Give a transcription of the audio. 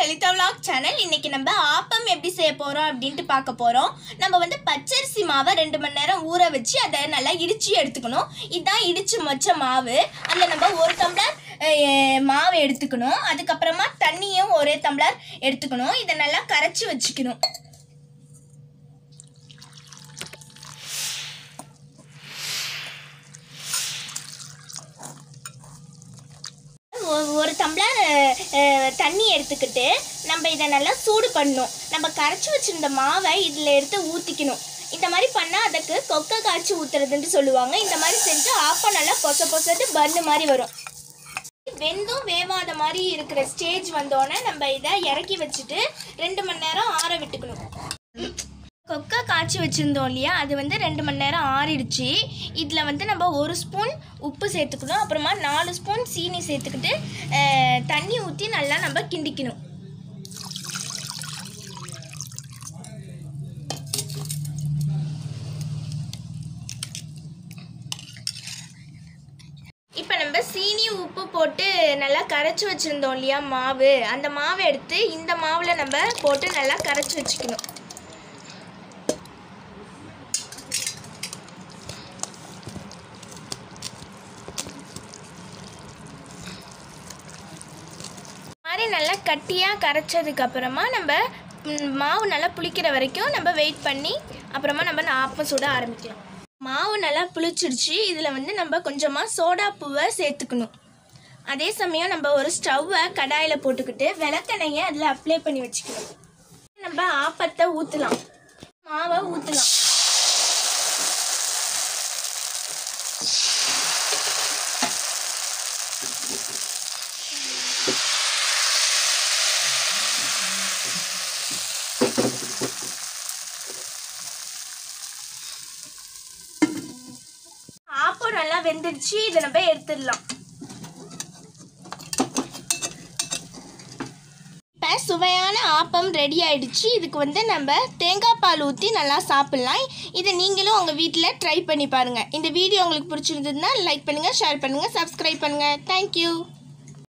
Lalitha vlog channel இன்னைக்கு நம்ம ஆப்பம் எப்படி செய்ய போறோம் அப்படின்ட்டு பார்க்க போறோம் நம்ம வந்து பச்சரிசி மாவை ரெண்டு மணி நேரம் ஊற வச்சு அதை நல்லா இடிச்சு எடுத்துக்கணும் இதுதான் இடிச்சு வச்ச மாவு அதில் நம்ம ஒரு டம்ளர் அஹ், மாவு எடுத்துக்கணும் அதுக்கப்புறமா தண்ணியும் ஒரே டம்ளர் எடுத்துக்கணும் இதை நல்லா கரைச்சி வச்சுக்கணும் ஒ- ஒரு டம்ளர் அஹ், அஹ், தண்ணி எடுத்துக்கிட்டு நம்ம இதை நல்லா சூடு பண்ணணும் நம்ம கரைச்சி வச்சிருந்த மாவை இதில் எடுத்து ஊற்றிக்கணும் இந்த மாதிரி பண்ணால் அதுக்கு கொக்கை காய்ச்சி ஊற்றுறதுன்னு சொல்லுவாங்க இந்த மாதிரி செஞ்சு ஆப்பம் நல்லா பொச பொசட்டு பன்னு மாதிரி வரும் வெந்தும் வேவாத மாதிரி இருக்கிற ஸ்டேஜ் வந்தோடனே நம்ம இதை இறக்கி வச்சுட்டு ரெண்டு மணி நேரம் ஆற விட்டுக்கணும் கொக்கை காய்ச்சி வச்சுருந்தோம் இல்லையா அது வந்து ரெண்டு மணி நேரம் ஆறிடுச்சு இதில் வந்து நம்ம ஒரு ஸ்பூன் உப்பு சேர்த்துக்கணும் அப்புறமா நாலு ஸ்பூன் சீனி சேர்த்துக்கிட்டு அஹ், தண்ணி ஊற்றி நல்லா நம்ம கிண்டிக்கணும் இப்போ நம்ம சீனி உப்பு போட்டு நல்லா கரைச்சி வச்சுருந்தோம் இல்லையா மாவு அந்த மாவை எடுத்து இந்த மாவில் நம்ம போட்டு நல்லா கரைச்சி வச்சுக்கணும் மாதிரி நல்லா கட்டியாக கரைச்சதுக்கு அப்புறமா நம்ம ம், மாவு நல்லா புளிக்கிற வரைக்கும் நம்ம வெயிட் பண்ணி அப்புறமா நம்ம ஆப்பம் சுட ஆரம்பிக்கலாம் மாவு நல்லா புளிச்சிடுச்சு இதில் வந்து நம்ம கொஞ்சமாக சோடா பூவை சேர்த்துக்கணும் அதே சமயம் நம்ம ஒரு ஸ்டவ்வை கடாயில் போட்டுக்கிட்டு விளக்கெண்ணெயை அதில் அப்ளை பண்ணி வச்சுக்கணும் நம்ம ஆப்பத்தை ஊற்றலாம் மாவை ஊற்றலாம் ஆப்பம் நல்லா வெந்துடுச்சு இதை நம்ம எடுத்துடலாம் இப்போ சுவையான ஆப்பம் ரெடி ஆயிடுச்சு இதுக்கு வந்து நம்ம தேங்காய் பால் ஊற்றி நல்லா சாப்பிட்லாம் இதை நீங்களும் உங்கள் வீட்டில் ட்ரை பண்ணி பாருங்கள் இந்த வீடியோ உங்களுக்கு பிடிச்சிருந்ததுன்னா லைக் பண்ணுங்கள் ஷேர் பண்ணுங்கள் சப்ஸ்கிரைப் பண்ணுங்கள் தேங்க்யூ